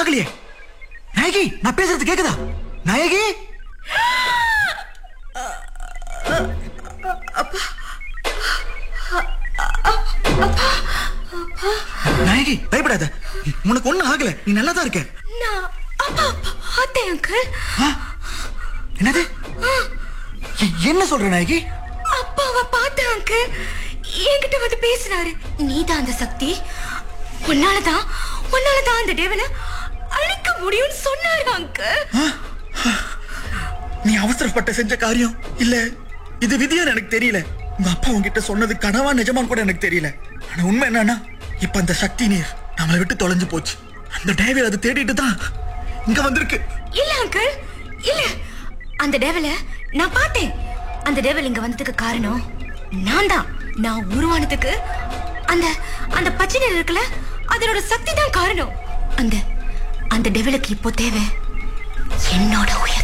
ஆகலையே நாயகி நான் பேசுறது கேக்குதா நாயகி நாயகி பயப்படாத உனக்கு ஒண்ணும் ஆகல நீ நல்லா தான் இருக்க நான் அப்பா பார்த்தேன் அங்கிள் ஆ? என்னது எ- என்ன சொல்ற நாயகி அப்பாவை பார்த்தேன் அங்கிள் என்கிட்ட வந்து பேசினாரு நீதான் அந்த சக்தி உன்னாலதான் உன்னாலதான் அந்த டேவனை அழிக்க முடியும்னு சொன்னாரு அங்கிள் நீ அவசரப்பட்ட செஞ்ச காரியம் இல்ல இது விதியான்னு எனக்கு தெரியல உங்க அப்பா உன்கிட்ட சொன்னது கனவா நிஜமான்னு கூட எனக்கு தெரியல ஆனா உண்மை என்னன்னா இப்ப அந்த சக்தி நீர் நம்மளை விட்டு தொலைஞ்சு போச்சு அந்த டேவில் அது தேடிட்டு தான் இங்க வந்திருக்கு இல்ல அங்கிள் இல்ல அந்த டேவல நான் பார்த்தேன் அந்த டேவல் இங்க வந்ததுக்கு காரணம் நான் தான் நான் உருவானதுக்கு அந்த அந்த பச்சை நிறம் இருக்குல்ல அதனோட சக்தி தான் காரணம் அந்த அந்த டெவலுக்கு இப்போ தேவை என்னோட உயர்தான்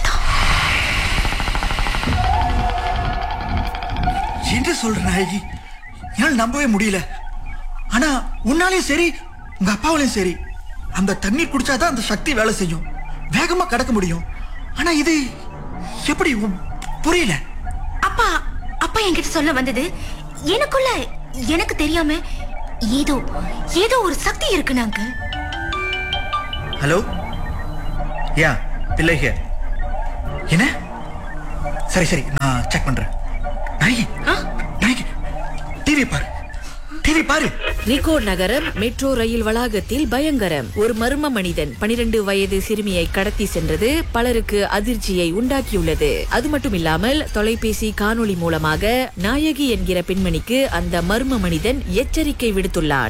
என்ன சொல்ற நாயகி என்னால் நம்பவே முடியல ஆனா உன்னாலையும் சரி உங்க அப்பாவாலையும் சரி அந்த தண்ணீர் குடிச்சாதான் அந்த சக்தி வேலை செய்யும் வேகமா கடக்க முடியும் ஆனா இது எப்படி உம், புரியல அப்பா அப்பா என்கிட்ட சொல்ல வந்தது எனக்குள்ள எனக்கு தெரியாம ஏதோ ஏதோ ஒரு சக்தி இருக்குன்னு அங்கிள் ஹலோ யா பிள்ளை here. என்ன சரி சரி நான் செக் பண்றேன் நாயகி நாயகி டிவி பாரு டிவி பாரு ரிகோ நகரம் மெட்ரோ ரயில் வளாகத்தில் பயங்கரம் ஒரு மர்ம மனிதன் 12 வயது சிறுமியை கடத்தி சென்றது பலருக்கு அதிர்ச்சியை உண்டாக்கியுள்ளது அது மட்டுமில்லாமல் தொலைபேசி காணொளி மூலமாக நாயகி என்கிற பெண்மணிக்கு அந்த மர்ம மனிதன் எச்சரிக்கை விடுத்துள்ளார்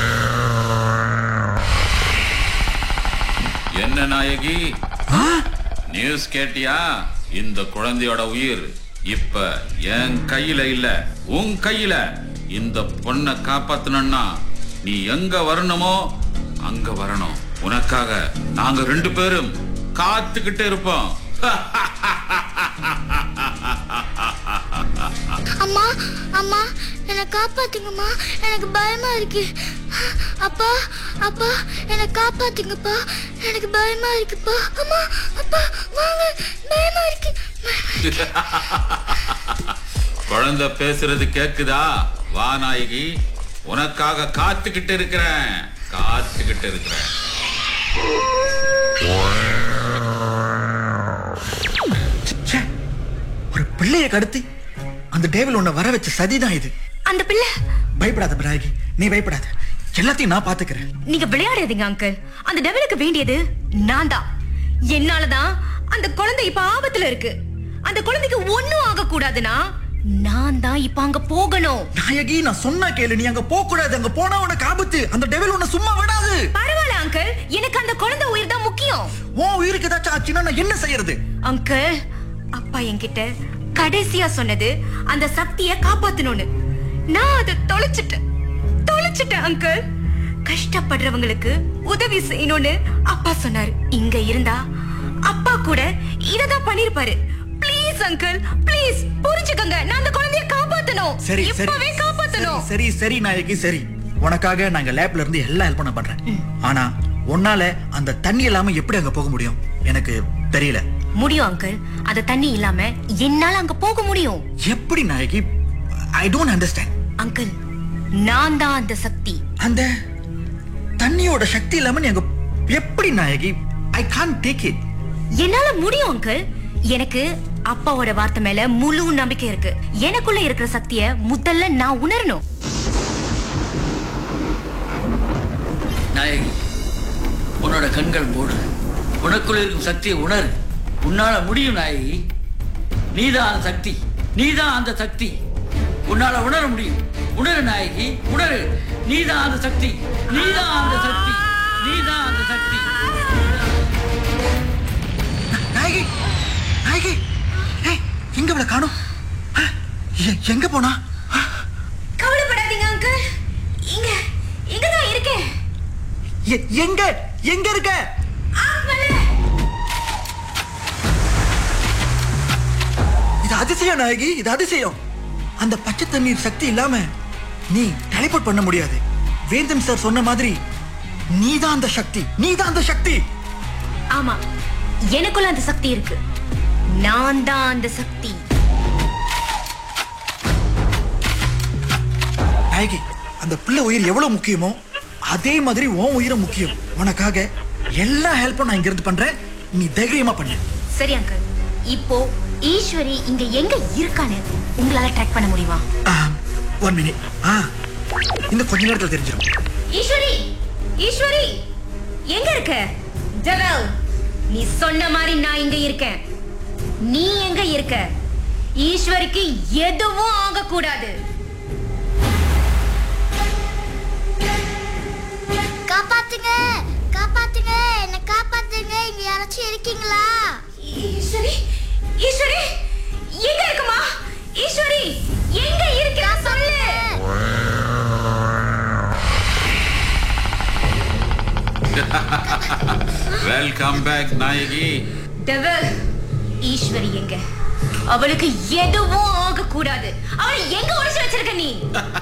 என்ன நாயகி நியூஸ் கேட்டியா இந்த குழந்தையோட உயிர் இப்ப என் கையில இல்ல உன் கையில இந்த பொண்ணை காப்பாத்தணும்னா நீ எங்க வரணுமோ அங்க வரணும் உனக்காக நாங்க ரெண்டு பேரும் காத்துக்கிட்டு இருப்போம் அம்மா அம்மா என்னை காப்பாத்துங்கம்மா எனக்கு பயமா இருக்கு அப்பா அப்பா என்னை காப்பாத்துங்கப்பா எனக்கு பயமா இருக்குப்பா அம்மா அப்பா வாங்க பயமா இருக்கு குழந்தை பேசுறது கேக்குதா வா நாயகி உனக்காக காத்துக்கிட்டு இருக்கிறேன் காத்துக்கிட்டு இருக்கிறேன் ச்சே, ஒரு பிள்ளைய கடத்தி அந்த டேவில் உன்னை வர வச்ச சதிதான் இது அந்த பிள்ளை பயப்படாத பிராகி நீ பயப்படாத எல்லாத்தையும் நான் பாத்துக்கிறேன் நீங்க விளையாடாதீங்க அங்கிள் அந்த டெவலுக்கு வேண்டியது நான் தான் என்னாலதான் அந்த குழந்தை இப்ப ஆபத்துல இருக்கு அந்த குழந்தைக்கு ஒண்ணும் ஆக கூடாதுன்னா நான் தான் இப்ப அங்க போகணும் நாயகி நான் சொன்னா கேளு நீ அங்க போக கூடாது அங்க போனா உனக்கு ஆபத்து அந்த டெவில் உன்னை சும்மா விடாது பரவாயில்ல அங்கிள் எனக்கு அந்த குழந்தை உயிர் தான் முக்கியம் உன் உயிருக்கு ஏதாச்சும் ஆச்சுன்னா நான் என்ன செய்யறது அங்கிள் அப்பா என்கிட்ட கடைசியா சொன்னது அந்த சக்திய காப்பாத்தணும்னு நான் அதை தொலைச்சிட்டேன் தொலைச்சிட்டேன் அங்கிள் கஷ்டப்படுறவங்களுக்கு உதவி செய்யணும்னு அப்பா சொன்னாரு இங்க இருந்தா அப்பா கூட இததான் பண்ணிருப்பாரு ப்ளீஸ் அங்கிள் ப்ளீஸ் புரிஞ்சுக்கங்க நான் அந்த குழந்தைய காப்பாத்தணும் சரி சரி இப்பவே காப்பாத்தணும் சரி சரி நாயகி சரி உனக்காக நாங்க லேப்ல இருந்து எல்லா ஹெல்ப் பண்ண பண்றேன் ஆனா உன்னால அந்த தண்ணி இல்லாம எப்படி அங்க போக முடியும் எனக்கு தெரியல முடியும் அங்கிள் அந்த தண்ணி இல்லாம என்னால அங்க போக முடியும் எப்படி Nayagi I don't understand uncle நான் தான் அந்த சக்தி அந்த தண்ணியோட சக்தி இல்லாம நீ அங்க எப்படி Nayagi I can take it என்னால முடியும் அங்கிள் எனக்கு அப்பாவோட வார்த்தை மேல முழு நம்பிக்கை இருக்கு எனக்குள்ள இருக்கிற சக்திய முதல்ல நான் உணரணும் நாயகி உன்னோட கண்கள் மூடு உனக்குள்ள இருக்கும் சக்தியை உணரு உன்னால முடியும் நாயகி நீதான் அந்த சக்தி நீதான் அந்த சக்தி உன்னால உணர முடியும் உணரு நாயகி உணரு நீதான் அந்த சக்தி நீதான் அந்த சக்தி நீதான் அந்த சக்தி நாயகி நாயகி ஏய் எங்க அவளை காணோம் ஆ, எ- எங்க போனா கவலைப்படாதீங்க அங்கிள் இங்க இங்கதான் இருக்கேன் எ- எங்க எங்க இருக்க இது அதிசயம் நாயகி இது அதிசயம் அந்த பச்சை தண்ணீர் சக்தி இல்லாம நீ டெலிபோர்ட் பண்ண முடியாது வேந்தன் சார் சொன்ன மாதிரி நீதான் அந்த சக்தி நீதான் அந்த சக்தி ஆமா எனக்குள்ள அந்த சக்தி இருக்கு நான் தான் அந்த சக்தி நாயகி அந்த பிள்ளை உயிர் எவ்வளவு முக்கியமோ அதே மாதிரி உன் உயிரும் முக்கியம் உனக்காக எல்லா ஹெல்ப்பும் நான் இங்க இருந்து பண்றேன் நீ தைரியமா பண்ணு சரி அங்கிள் இப்போ ஈஸ்வரி இங்க எங்க இருக்கான்னு உங்களால ட்ராக் பண்ண முடியுமா ஒன் மினிட் ஆ இந்த கொஞ்ச நேரத்துல தெரிஞ்சிடும் ஈஸ்வரி ஈஸ்வரி எங்க இருக்க ஜெவல் நீ சொன்ன மாதிரி நான் இங்க இருக்கேன் நீ எங்க இருக்க ஈஸ்வரிக்கு எதுவும் ஆக கூடாது காப்பாத்துங்க காப்பாத்துங்க என்ன காப்பாத்துங்க இங்க யாராச்சும் இருக்கீங்களா ஈஸ்வரி ஈஸ்வரி எங்க இருக்குமா ஈஸ்வரி எங்க இருக்க சொல்லு welcome back Nayagi devil Eswari எங்க அவளுக்கு எதுவும் ஆக கூடாது அவளை எங்க ஒளிச்சு வச்சிருக்க நீ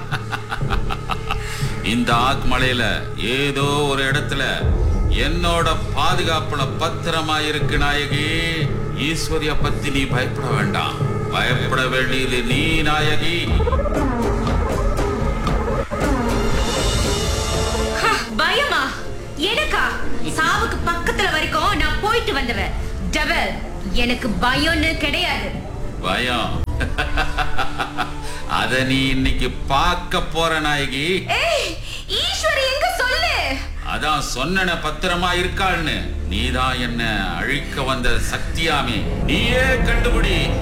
இந்த ஆத்மலையில ஏதோ ஒரு இடத்துல என்னோட பாதுகாப்புல பத்திரமா இருக்கு நாயகி ஈஸ்வரிய பத்தி நீ பயப்பட வேண்டாம் பயப்பட வேண்டியது நீ நாயகி ஹ, பயமா எனக்கா சாவுக்கு பக்கத்துல வரைக்கும் நான் போயிட்டு வந்தவன் டெவல் எனக்கு பயம்னு கிடையாது பயம் அத நீ இன்னைக்கு பார்க்க போற நாயகி ஏய் ஈஸ்வரி எங்க சொல்லு அதான் சொன்னன பத்திரமா இருக்காள்னு நீதான் என்ன அழிக்க வந்த சக்தியாமே நீயே கண்டுபிடி